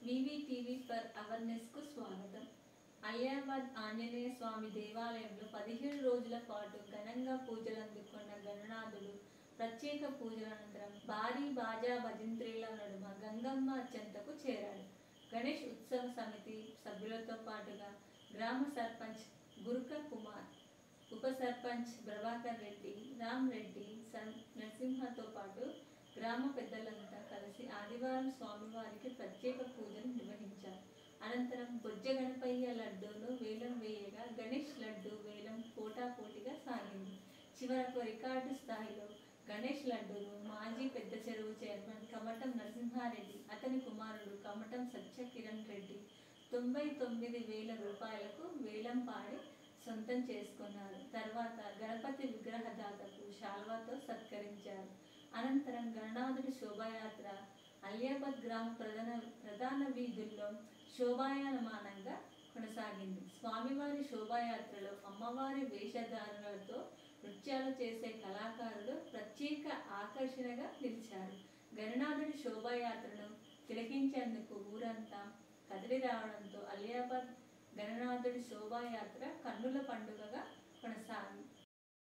వివిటీవీ for awareness కు స్వాగతం అలియాబాద్ ఆంజనేయ స్వామి దేవాలయంలో పదిహేడు రోజుల పాటు ఘనంగా పూజలు అందుకున్న గణనాథుడు ప్రత్యేక పూజల అనంతరం భారీ బాజా భజంత్రీల నడుమ గంగమ్మ అత్యంతకు చేరాడు గణేష్ ఉత్సవ సమితి సభ్యులతో పాటుగా గ్రామ సర్పంచ్ గురుక కుమార్ ఉప సర్పంచ్ ప్రభాకర్ రెడ్డి రామ్ రెడ్డి సన్ నరసింహతో పాటు గ్రామ పెద్దలంతా కలిసి ఆదివారం స్వామివారికి ప్రత్యేక పూజలు నిర్వహించారు అనంతరం బొజ్జ గణపయ్య లడ్డూను వేలం వేయగా గణేష్ లడ్డు వేలం పోటాపోటీగా సాగింది చివరకు రికార్డు స్థాయిలో గణేష్ లడ్డూను మాజీ పెద్ద చెరువు చైర్మన్ కమటం నరసింహారెడ్డి అతని కుమారుడు కమటం సత్య కిరణ్ రెడ్డి తొంభై తొమ్మిది వేల రూపాయలకు వేలం పాడి సొంతం చేసుకున్నారు తర్వాత గణపతి విగ్రహదాతకు శాల్వాతో సత్కరించారు అనంతరం గణనాథుడి శోభాయాత్ర అలియాబాద్ గ్రామ ప్రధాన ప్రధాన వీధుల్లో శోభాయమానంగా కొనసాగింది స్వామివారి శోభాయాత్రలో అమ్మవారి వేషధారణలతో నృత్యాలు చేసే కళాకారులు ప్రత్యేక ఆకర్షణగా నిలిచారు గణనాథుడి శోభాయాత్రను తిలకించేందుకు ఊరంతా కదిలి రావడంతో అలియాబాద్ గణనాథుడి శోభాయాత్ర కన్నుల పండుగగా కొనసాగింది